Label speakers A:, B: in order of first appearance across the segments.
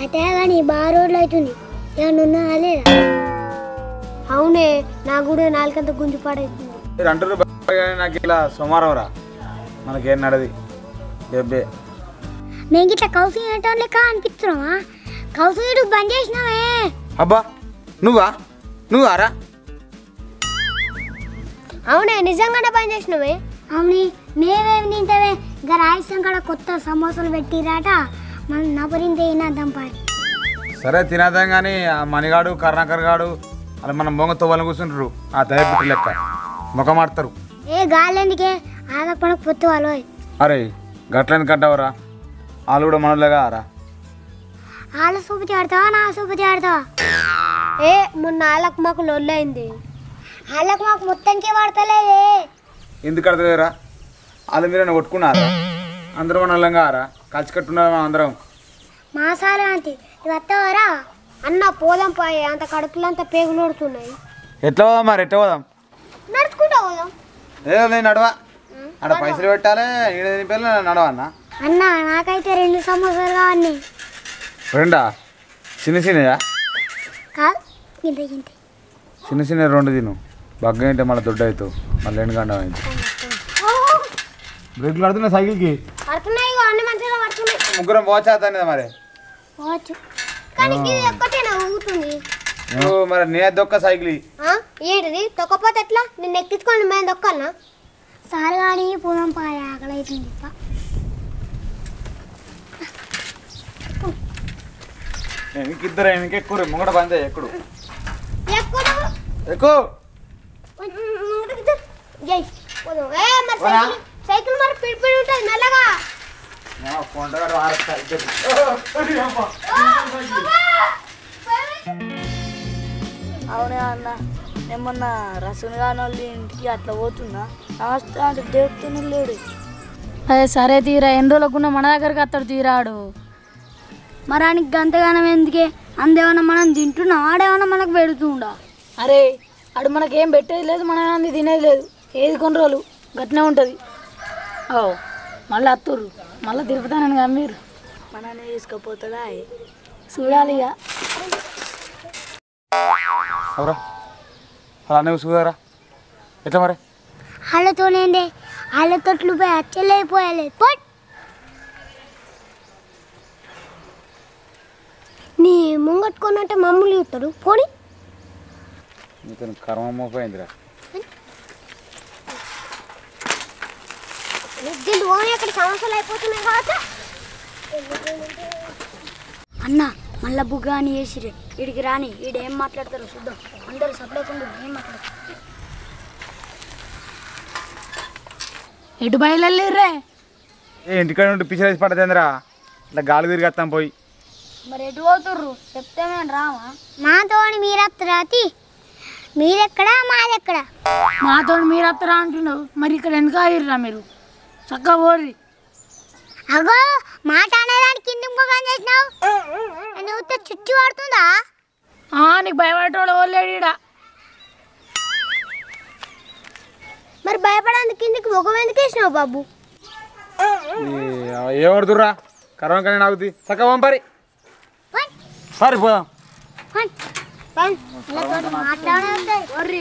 A: అయితే కానీ బాగా రోజులు అవుతుంది ఏమన్నా ఉన్నా లేదా అవునే నా కూడా నాలుగంత గుంజు పడైతుంది
B: మీరు అంటారు బాగా కానీ నాకు ఇలా సోమవారం రా మనకేం నడది బెబ్బే
A: మేము ఇట్లా కౌసింగ్ ఏంటో లెక్క అనిపిస్తున్నావా కౌసింగ్ బంద్ చేసినావే
B: అబ్బా నువ్వా నువ్వా రా
A: అవునే నిజంగానే బంద్ చేసినవే అవుని మేమేమి తింటావే ఇంకా రాయసం కాడ కొత్త సమోసాలు పెట్టిరాట మనం నపరింత తినద్దాం పాడి
B: సరే తినేద్దాం కానీ ఆ మణిగాడు కరుణాకర్ గాడు అలా మనం బొంగ తవ్వాలని కూర్చుంటారు ఆ దయపెట్టి లెక్క ముఖం ఆడతారు
A: ఏ గాలెందుకే ఆగక మనకు పొత్తు వాళ్ళు
B: అరే గట్లని కట్టవరా వాళ్ళు కూడా మనలేగా రా
A: వాళ్ళ సూపతి ఆడతావా నా సూపతి ఆడతావా ఏ మొన్న వాళ్ళకు మాకు లొల్లైంది వాళ్ళకు మాకు మొత్తానికి పడతలేదే
B: ఎందుకు కడతలేరా వాళ్ళు మీరు కొట్టుకున్నారా అందరం మనలంగా రా కలిసి కట్టున్నారు మనం అందరం
A: మా సార్ అంతే ఇది వస్తావారా అన్న పోదాం పోయి అంత కడుపులో అంత పేగులు కొడుతున్నాయి
B: ఎట్లా పోదాం మరి ఎట్లా పోదాం
A: నడుచుకుంటా పోదాం
B: ఏదో నేను నడవా ఆడ పైసలు పెట్టాలి ఈడ పేర్లు నడవా అన్న
A: అన్న నాకైతే రెండు సమోసాలు కావాలి
B: రెండా చిన్న చిన్నయా
A: కాదు ఇంత ఇంత
B: చిన్న చిన్న రెండు తిను బగ్గ అయితే మళ్ళీ దొడ్డ అవుతావు మళ్ళీ ఎండు గంట అయింది బ్రేక్లు పడుతున్నా సైకిల్కి
A: పడుతున్నాయి అన్ని మంచిగా పడుతున్నాయి
B: ముగ్గురం పోచేస్తాను మరి
A: పోవచ్చు కానీ ఇది ఒక్కటేనా ఊగుతుంది
B: నువ్వు మరి నే దొక్క సైకిల్ ఇయ్యి.
A: ఆ? ఏంటిది తొక్కపోతే ఎట్లా నిన్ను ఎక్కించుకోండి మేము దొక్కన్నా సార్ కానీ పోదాం పాయ ఆకలి అవుతుంది
B: ఇంకిద్దరు ఇంకెక్కురు ముంగడ బందే ఎక్కుడు
A: ఎక్కుడు
B: ఎక్కువ
A: జై పోదాం ఏ మరి
B: పోనా?
A: సైకిల్ సైకిల్ మరి పిడి పిడి ఉంటుంది మెల్లగా
C: అవునే అన్న నేను మొన్న రసన్ గాని వాళ్ళ ఇంటికి అట్లా పోతున్నా నమస్తే అంటే దేవతను లేడు
D: అదే సరే తీరా ఎన్ని రోజులకున్నా మన దగ్గరికి అత్తడు తీరాడు మరి ఆయనకి గంతగానం ఎందుకే అందేమన్నా మనం తింటున్నాం ఆడేమన్నా మనకు పెడుతుండా అరే అడు మనకేం పెట్టేది లేదు మనం అంది తినేది లేదు ఏది కొన్ని రోజులు గట్టినే ఉంటుంది ఓ మళ్ళీ అత్తుర్రు మళ్ళీ తిరుపుతానని కదా మీరు
C: మననే తీసుకుపోతాడా
D: చూడాలి ఇక
B: అవరా అలా నువ్వు చూడరా ఎట్లా మరి
A: వాళ్ళతోనేందే వాళ్ళతోట్లు పోయి అచ్చలేకపోయలేదు పట్ నీ ముంగట్టుకున్నట్టే మమ్మల్ని చూస్తాడు పోనీ
B: నీతో కర్మ మోపోయిందిరా
A: దీంట్లో పోనీ అక్కడ సమస్యలు అయిపోతున్నాయి కావచ్చు
D: అన్న మళ్ళా బుగ్గ అని వేసిరే వీడికి రాని వీడు ఏం మాట్లాడతారో చూద్దాం అందరూ సప్లైకుండా ఏం మాట్లాడతారు ఎటు బయలుదేరే
B: ఏ ఇంటికాడ నుండి పిచ్చి పడదేందిరా ఇట్లా గాలి తిరిగి వస్తాం పోయి
D: మరి ఎటు పోతుర్రు చెప్తే మేము రామా
A: మాతోని మీరత్తరాతి మీరెక్కడా మాదెక్కడా
D: మాతో మీరు వస్తారా అంటున్నావు మరి ఇక్కడ వెనక ఆగిర్రా మీరు చక్కగా పోర్రి
A: అగో మాట అనేదానికి కింద ముఖం చేసినావు నువ్వు చుచ్చు పడుతుందా
D: ఆ, నీకు భయపడేటోడు ఓలేడు ఈడ
A: మరి భయపడానికి కిందికి ముఖం ఎందుకు వేసినావు బాబు
B: ఏ పడుతుర్రా కర్మ కానీ నాకుది చక్క పంపరి సరే పోదాం
A: మాట్లాడే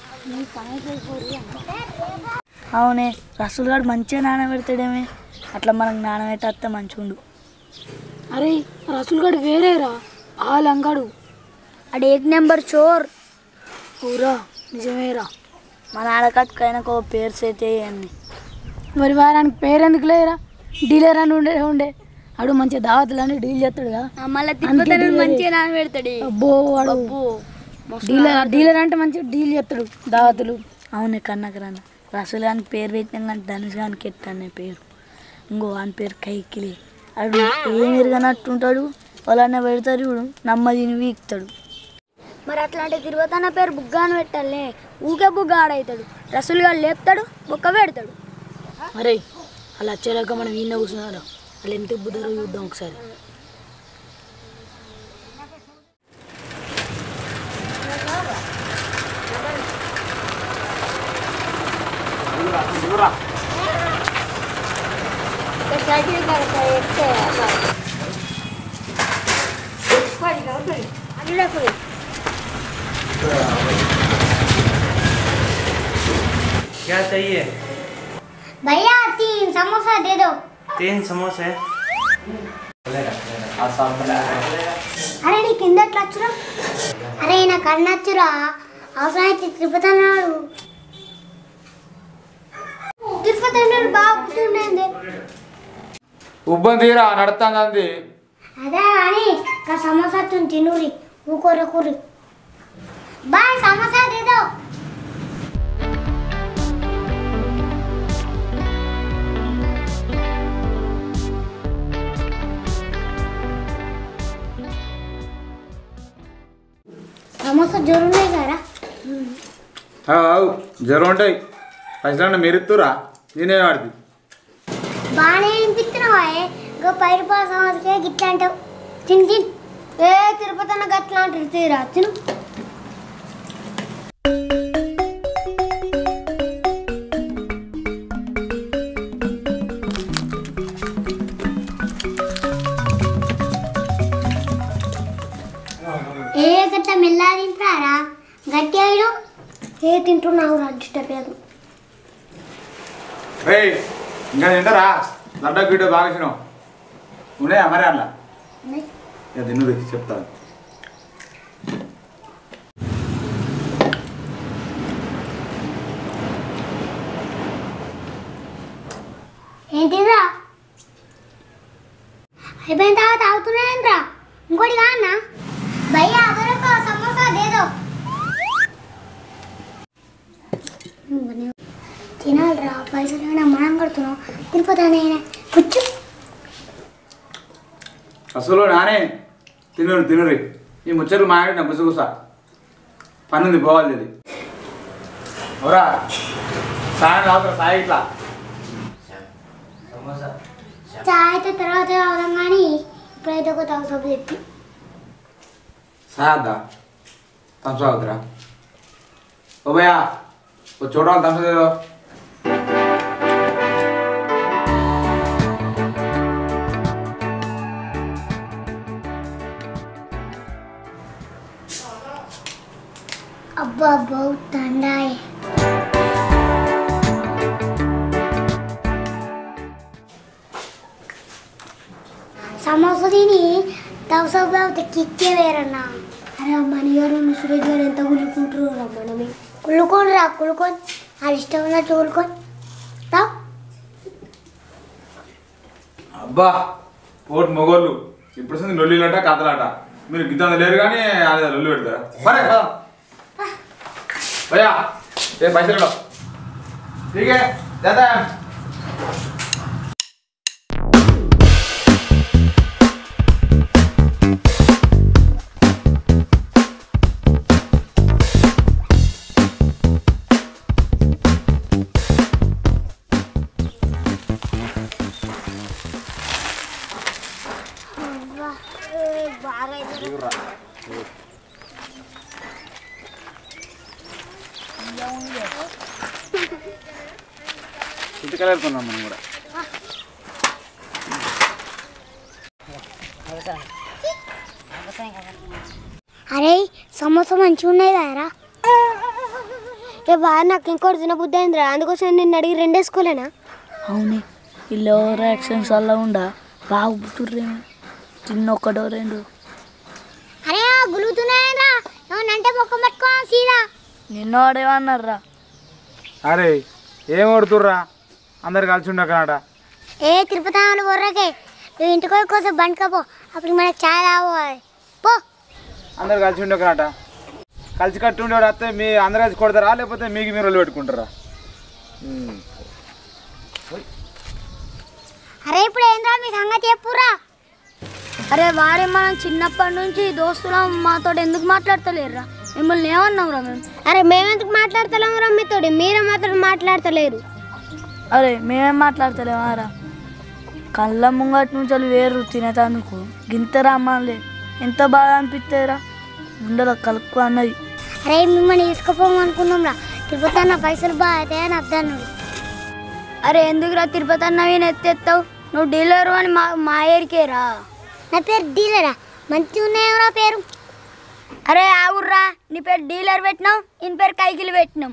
C: అవునే రసూల్ గారు మంచిగా నానబెడతాడేమే అట్లా మనకు నానబెట్టేస్తే మంచిగుండు
D: అరే రసూల్ గడు వేరేరా ఆ లంగాడు అడు ఏక్ నెంబర్ చోర్ ఊరా నిజమేరా
C: మా నాన్నకైనా ఒక పేరు సెట్ చేయండి
D: మరి వారానికి పేరెందుకు లేరా డీలర్ అని ఉండే ఉండే అడు మంచిగా దావతులని డీల్ చేస్తాడుగా
C: మళ్ళీ
D: తిప్పతాడు,
C: మంచిగా నానబెడతాడు
D: అబ్బో వాడు డీలర్ డీలర్ అంటే మంచిగా డీల్ చేస్తాడు దావతులు
C: అవునే కన్నకరాన్న రసూల్ గాని పేరు పెట్టినా కానీ ధనుష్ గానికి ఎట్టానే పేరు ఇంకో వాని పేరు కైకిలి అడు ఏం ఎరగనట్టుంటాడు వాళ్ళనే పెడతాడు ఇప్పుడు నమ్మదిని వీక్తాడు
D: మరి అట్లాంటి తిరుగుతాన పేరు బుగ్గా అని పెట్టాలే ఊకే బుగ్గ ఆడవుతాడు రసూలుగా లేపుతాడు బుక్క పెడతాడు అరే అలా వచ్చేలాగా మనం ఈయన కూర్చున్నాడు వాళ్ళు ఎంత బుద్ధారో చూద్దాం ఒకసారి
E: क्या चाहिए
A: भैया तीन समोसा दे दो
E: तीन समोसे
A: అరే నీ కింద ఎట్లా వచ్చురా అరే నాకు అన్నచ్చురా అవసరం అయితే తిరుపతి అన్నాడు తిరుపతి అన్నాడు బాగా గుర్తుండేది
B: ఉబ్బం తీరా నడుస్తాంది అంది
A: అదే కానీ ఇంకా సమోసా తినూరి ఊకోర కూరి బాయ్ సమోసా దేదో సమోసా జోరున్నాయి కదా
B: అవు జ్వరం ఉంటాయి పైసలు మీరు ఇస్తురా నేనే వాడిది
A: బాగానే వినిపిస్తున్నావా ఇంకా పై రూపాయల సమోసాకే గిట్ల అంటావు తిని తిని ఏ తిరుపతి అన్న గట్లా అంటారు తీరా తిను ఏ గట్ల మెల్లా తింటారా గట్టి అయినా ఏ తింటున్నావు రా డిస్టర్బ్ చేయదు
B: ఏయ్ ఇంకా తింటారా లడ్డా గిడ్డ బాగా ఇచ్చినావు ఉన్నాయా మరి అట్లా ఇక తిన్నుది చెప్తాను
A: ఏంటిరా అయిపోయిన తర్వాత తాగుతున్నాయంట్రా ఇంకోటి కాన్నా భయ్యా అదొక సమోసా దేదో తినాలిరా పైసలు ఏమైనా మనం కడుతున్నాం తిరుపతి కూర్చో
B: అసలు నానే తినరు తినరు ఈ ముచ్చట్లు మాడి నా గుసగుస పనుంది పోవాలి ఇది ఎవరా సాయం రావుతా సాయి ఇట్లా
A: చాయ్ అయితే తర్వాత తాగుదాం కానీ ఇప్పుడైతే ఒక తాగు సబ్బు చెప్పి
B: సాయద్దా తంచు అవుతురా ఓ భయ్యా ఓ చూడాలి తంచు ఏదో
A: అబ్బా బహు తండాయ్ సమోసా తిని దవసా తాగితే కిక్కే వేరన్నా అరే మణి గారు సురేష్ గారు ఎంత కుళ్ళుకుంటారు రా మనమే కుళ్ళుకోండి రా కుళ్ళుకొని అది ఇష్టం ఉన్నట్టు కుళ్ళుకొని తా
B: అబ్బా పోటు మొగోళ్ళు ఇప్పుడు వస్తుంది లొల్లిలట కథలాట మీరు గిద్దంత లేరు కానీ అది లొల్లి పెడతారా సరే కదా భయ్యా ఏ పైసలు ठीक है जाता है ఇంటికి వెళ్తున్నాం మనం కూడా
A: అరే సమోసా మంచిగా ఉన్నాయి కదరా ఏ బాగా నాకు ఇంకోటి తినబుద్ధి అయిందిరా అందుకోసం నిన్ను అడిగి రెండేసుకోలేనా
C: అవునే వీళ్ళు ఓవర్ యాక్షన్స్ వల్ల ఉండా బాగా పుట్టుర్రేమో చిన్న ఒక్కటో రెండు
A: అరే గులుగుతున్నాయరా ఏమనంటే మొక్క పట్టుకో సీదా
C: నిన్న వాడేమన్నారా
B: అరే ఏం కొడుతుర్రా అందరు కలిసి ఉండకనాట
A: ఏ తిరుపతి ఆమెను బొర్రకే నువ్వు ఇంటికి పోయి కోసం బండ్కపో అప్పుడు మనకు చాయ్ తాగోవాలి పో
B: అందరు కలిసి ఉండకనాట కలిసి కట్టి ఉండేవాడు వస్తే మీ అందరు కలిసి కొడతారా లేకపోతే మీకు మీరు వాళ్ళు పెట్టుకుంటారా ఉమ్.
A: అరే ఇప్పుడు ఏంద్రా మీ సంగతి చెప్పురా
D: అరే వారే మనం చిన్నప్పటి నుంచి దోస్తులం మాతో ఎందుకు మాట్లాడతలేరురా మిమ్మల్ని ఏమన్నాం రా మేము
A: అరే మేమెందుకు మాట్లాడతలేము రా మీతోటి మీరే మాత్రం మాట్లాడతలేరు
C: అరే మేమేం మాట్లాడతలేమారా కళ్ళ ముంగటి నుంచి వాళ్ళు వేరు తినేటానుకో గింత రామాలే ఎంత బాగా అనిపిస్తాయిరా గుండెలో కలుపు అన్నది
A: అరే మిమ్మల్ని తీసుకుపోమనుకున్నాం రా తిరుపతి అన్న పైసలు బాగా అవుతాయని అద్దన్నాడు
D: అరే ఎందుకురా తిరుపతి అన్నవి ఎత్తెత్తావు నువ్వు డీలర్ అని మా మా ఏరికేరా
A: నా పేరు డీలరా మంచిగా ఉన్నాయో పేరు
D: అరే ఆవుర్రా నీ పేరు డీలర్ పెట్టినావు ఈయన పేరు కైకిలి పెట్టినాం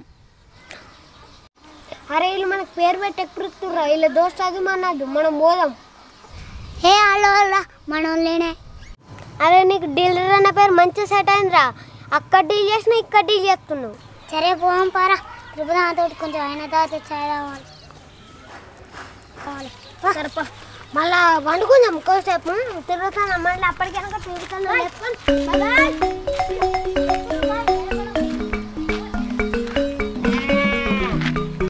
A: అరే వీళ్ళు మనకు పేరు పెట్టి ఎక్కుతుర్రా వీళ్ళ దోస్తు అది మనదు మనం పోదాం ఏ వాళ్ళు మనోళ్ళేనే అరే నీకు డీలర్ అన్న పేరు మంచిగా సెట్ అయిందిరా అక్కడ డీల్ చేసినా ఇక్కడ డీల్ చేస్తున్నావు సరే పోదాం పారా తిరుపతి తోటి కొంచెం అయిన తర్వాత చాయ్ తాగాలి కావాలి సరేపా మళ్ళా వండుకుందాం కోసేపు తిరుగుతాను మళ్ళీ అప్పటికైనా తిరుగుతాను